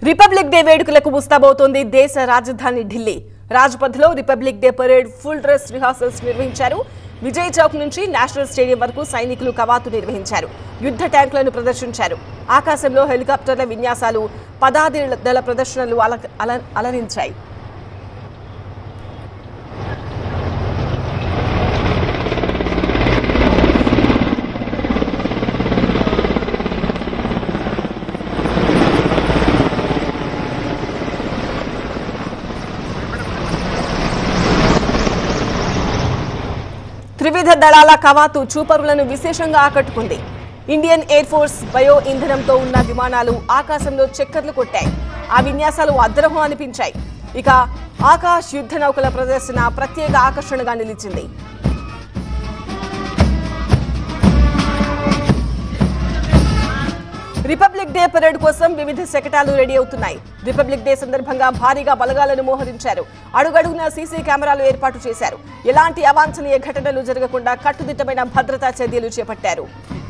republic day వేడుకలకు ముస్తాబవుతోంది దేశ రాజధాని ఢిల్లీ రాజ్పథ్లో republic day parade full dress rehearsals నిర్వహించారు విజయ్ చౌక్ నుంచి నేషనల్ స్టేడియం వరకు సైనికులు కవాతు నిర్వహించారు యుద్ధ ట్యాంకులను ప్రదర్శించారు ఆకాశంలో హెలికాప్టర్ల విన్యాసాలు పదాది దళ ప్రదర్శనలు అల- అల- అలరించాయి త్రివిధ దళాల కవాతు చూపరులను విశేషంగా ఆకట్టుకుంది ఇండియన్ ఎయిర్ ఫోర్స్ బయో ఇంధనంతో ఉన్న విమానాలు ఆకాశంలో చక్కర్లు కొట్టాయి ఆ విన్యాసాలు అద్రహం అనిపించాయి ఇక ఆకాశ్ యుద్ధ నౌకల ప్రదర్శన ప్రత్యేక ఆకర్షణగా నిలిచింది రిపబ్లిక్ డే పరేడ్ కోసం వివిధ శకటాలు రెడీ అవుతున్నాయి రిపబ్లిక్ డే సందర్భంగా భారీగా బలగాలను మోహరించారు అడుగడుగునా సీసీ కెమెరాలు ఏర్పాటు చేశారు ఎలాంటి అవాంఛనీయ ఘటనలు జరగకుండా కట్టుదిట్టమైన భద్రతా చర్యలు చేపట్టారు